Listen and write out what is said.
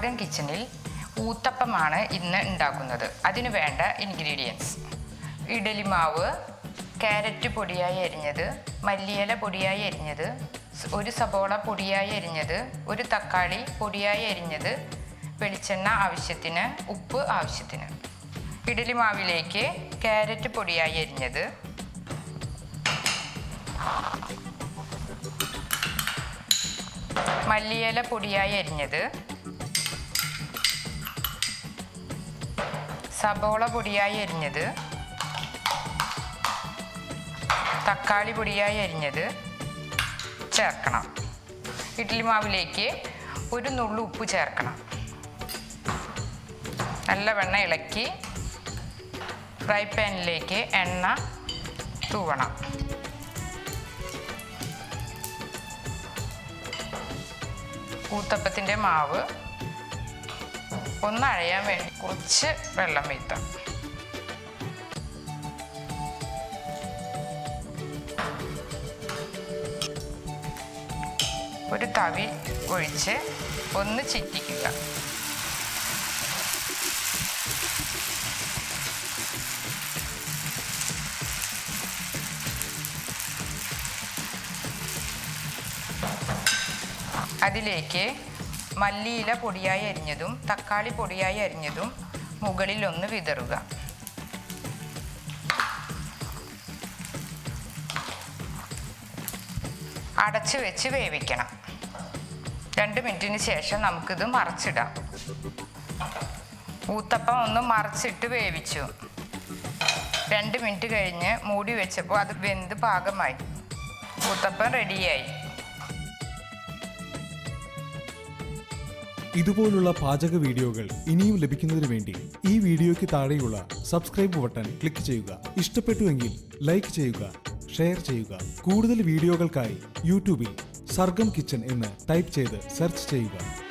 സർഗം കിച്ചണിൽ ഊത്തപ്പമാണ് ഇന്ന് ഉണ്ടാക്കുന്നത് അതിന് വേണ്ട ഇൻഗ്രീഡിയൻസ് ഇഡലി മാവ് ക്യാരറ്റ് പൊടിയായി അരിഞ്ഞത് മല്ലിയില പൊടിയായി അരിഞ്ഞത് സ് ഒരു സബോള പൊടിയായി അരിഞ്ഞത് ഒരു തക്കാളി പൊടിയായി അരിഞ്ഞത് വെളിച്ചെണ്ണ ആവശ്യത്തിന് ഉപ്പ് ആവശ്യത്തിന് ഇഡലി മാവിലേക്ക് ക്യാരറ്റ് പൊടിയായി അരിഞ്ഞത് മല്ലിയില പൊടിയായി അരിഞ്ഞത് സബോള പൊടിയായി അരിഞ്ഞത് തക്കാളി പൊടിയായി അരിഞ്ഞത് ചേർക്കണം ഇഡ്ഡലി മാവിലേക്ക് ഒരു നുള്ളു ഉപ്പ് ചേർക്കണം നല്ല വെണ്ണ ഇളക്കി ഫ്രൈ പാനിലേക്ക് എണ്ണ തൂവണം ഊത്തപ്പത്തിൻ്റെ മാവ് ഒന്ന് അഴയാൻ വേണ്ടി കുറച്ച് വെള്ളം വീത്താം ഒരു തവി ഒഴിച്ച് ഒന്ന് ചിറ്റിക്കുക അതിലേക്ക് മല്ലിയില പൊടിയായി അരിഞ്ഞതും തക്കാളി പൊടിയായി അരിഞ്ഞതും മുകളിൽ ഒന്ന് വിതറുക അടച്ചു വെച്ച് വേവിക്കണം രണ്ട് മിനിറ്റിന് ശേഷം നമുക്കിത് മറച്ചിടാം ഊത്തപ്പം ഒന്ന് മറച്ചിട്ട് വേവിച്ചു രണ്ട് മിനിറ്റ് കഴിഞ്ഞ് മൂടി വെച്ചപ്പോൾ അത് വെന്ത് പാകമായി ഊത്തപ്പം റെഡിയായി ഇതുപോലുള്ള പാചക വീഡിയോകൾ ഇനിയും ലഭിക്കുന്നതിന് വേണ്ടി ഈ വീഡിയോയ്ക്ക് താഴെയുള്ള സബ്സ്ക്രൈബ് ബട്ടൺ ക്ലിക്ക് ചെയ്യുക ഇഷ്ടപ്പെട്ടുവെങ്കിൽ ലൈക്ക് ചെയ്യുക ഷെയർ ചെയ്യുക കൂടുതൽ വീഡിയോകൾക്കായി യൂട്യൂബിൽ സർഗം കിച്ചൺ എന്ന് ടൈപ്പ് ചെയ്ത് സെർച്ച് ചെയ്യുക